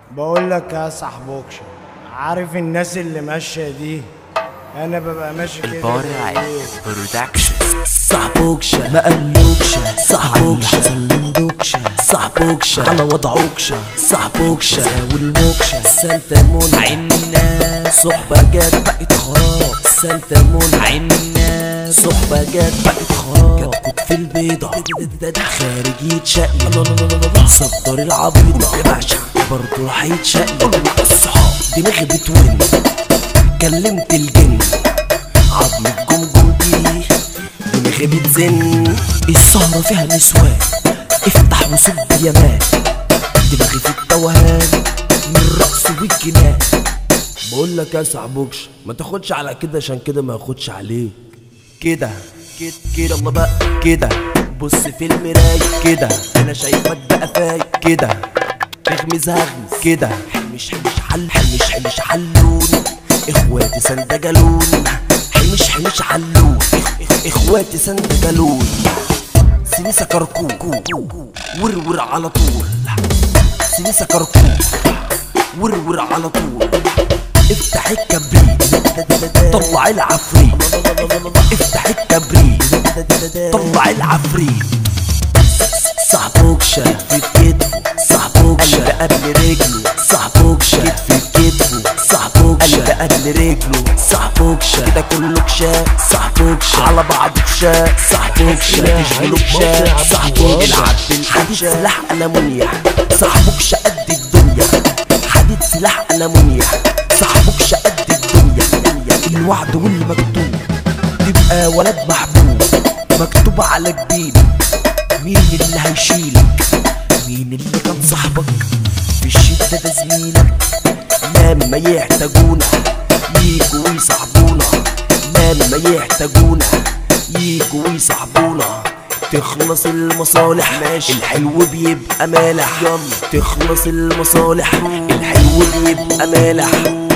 بقول لك يا صاحبوكش عارف الناس اللي ماشيه دي انا ببقى ماشي كده البارع برودكشن صاحبوكشة ما قالوكشة صاحبوكشة سلمدوكشة صاحبوكشة على وضعوكشة صاحبوكشة والموكشة سلتمون عنا صحبة جت بقت خراب سلتمون عنا صحبة جت بقت خراب كتكوت في البيضة خارج يتشقلب صدر العبيطة يا باشا برضه هيتشقلب الصحاب دماغي بتون كلمت الجن عظم الجمجم دي دماغي بتزن السهرة فيها نسوان افتح وصب يامان دماغي في التوهان من الرقص والجنان بقول لك يا صاحبوكش ما تاخدش على كده عشان كده ما ياخدش عليك كده كده كده الله بقى كده بص في المراية كده انا شايفك بقى فايق كده اغمز هغمز كده حمش حمش حل حمش حمش حلوني اخواتي سندجلوني حمش حمش حلوني إخ- إخ- اخواتي سندجلوني سينيسا كركوك ورور على طول سينيسا كركوك ورور على طول افتح الكبريت طلع العفريت افتح الكبريت طلع العفريت صاحبوكشة في كتفه صاحبوكشة قلب قبل رجله صاحبوكشة كتف في كتفه صاحبوكشة قلب قبل رجله صاحبوكشة ده كله كشاء صاحبوكشة على بعض كشاء صاحبوكشة تشغله كشاء صاحبوكشة العب بالحديد سلاح ألمونيا صاحبوكشة قد الدنيا حديد سلاح ألمونيا صاحبوكشة قد الدنيا الوعد والمكتوب تبقى ولد محبوب مكتوب على جبينك مين اللي هيشيلك مين اللي كان صاحبك في الشدة ده زميلك لما يحتاجونا ييجوا ويصاحبونا لما يحتاجونا ييجوا ويصاحبونا تخلص المصالح ماشي الحلو بيبقى مالح يلا تخلص المصالح الحلو بيبقى مالح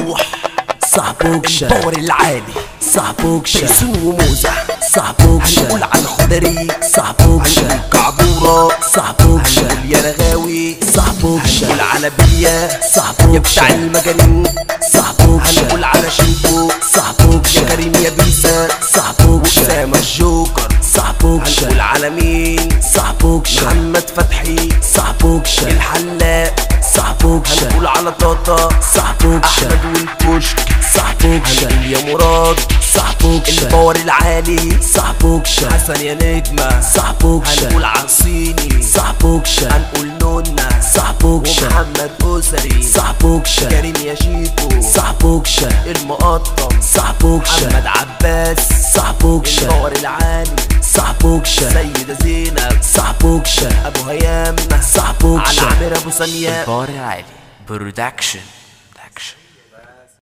صاحبوكشة الباور العالي صاحبوكشة تيسون وموزة صاحبوكشة هنقول عن خضري صاحبوكشة كعبورة صاحبوكشة هنقول يا رغاوي صاحبوكشة هنقول على بلية صاحبوكشة يا بتاع المجانين صاحبوكشة هنقول على شيكو صاحبوكشة يا كريم يا بيسا صاحبوكشة وسام الجوكر صاحبوكشة هنقول على مين صاحبوكشة محمد فتحي صاحبوكشة الحلاق صاحبوكشة هنقول على طاطا صاحبوكشة احمد والكشك صاحبوكشة هنقول يا مراد صاحبوكشة الباور العالي صاحبوكشة حسن يا نجمة صاحبوكشة هنقول عصيني صاحبوكشة هنقول نونا صاحبوكشة ومحمد أسري صاحبوكشة كريم يا شيكو صاحبوكشة المقطم صاحبوكشة محمد عباس صاحبوكشة الباور العالي صاحبوكشة سيدة زينب صاحبوكشة أبو هيام صاحبوكشة على عامر أبو سنيان البارع برودكشن